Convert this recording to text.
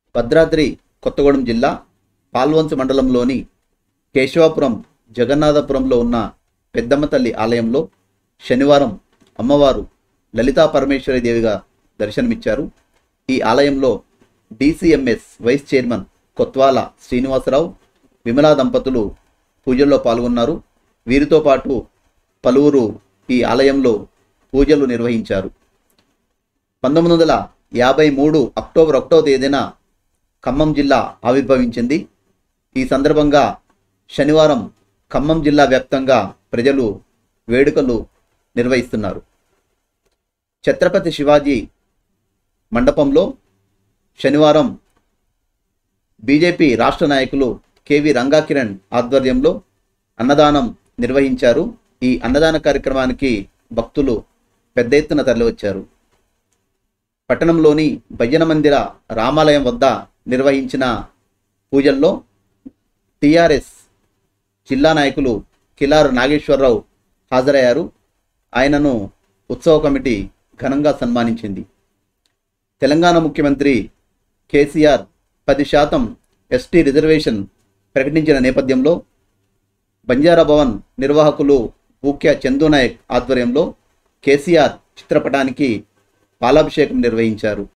భద్రాద్రి కొత్తగూడెం జిల్లా పాల్వంచ మండలంలోని కేశవాపురం జగన్నాథపురంలో ఉన్న పెద్దమ్మ తల్లి ఆలయంలో శనివారం అమ్మవారు లలితా పరమేశ్వరి దేవిగా దర్శనమిచ్చారు ఈ ఆలయంలో DCMS vice chairman Kotwala Srinivasarao Vimala దంపతులు పూజల్లో పాల్గొన్నారు వీరితో పాటు పలువురు ఈ ఆలయంలో పూజలు నిర్వహించారు పంతొమ్మిది వందల యాభై మూడు అక్టోబర్ ఒకటో తేదీన ఖమ్మం జిల్లా ఆవిర్భవించింది ఈ సందర్భంగా శనివారం ఖమ్మం జిల్లా వ్యాప్తంగా ప్రజలు వేడుకలు నిర్వహిస్తున్నారు ఛత్రపతి శివాజీ మండపంలో శనివారం బీజేపీ రాష్ట్ర నాయకులు కేవి రంగాకిరణ్ ఆధ్వర్యంలో అన్నదానం నిర్వహించారు ఈ అన్నదాన కార్యక్రమానికి భక్తులు పెద్ద ఎత్తున తరలివచ్చారు పట్టణంలోని భజన మందిర రామాలయం వద్ద నిర్వహించిన పూజల్లో టిఆర్ఎస్ జిల్లా నాయకులు కిలారు నాగేశ్వరరావు హాజరయ్యారు ఆయనను ఉత్సవ కమిటీ ఘనంగా సన్మానించింది తెలంగాణ ముఖ్యమంత్రి కేసీఆర్ పది శాతం ఎస్టీ రిజర్వేషన్ ప్రకటించిన నేపథ్యంలో బంజారా భవన్ నిర్వాహకులు బూక్య చందు నాయక్ ఆధ్వర్యంలో కేసీఆర్ చిత్రపటానికి పాలాభిషేకం నిర్వహించారు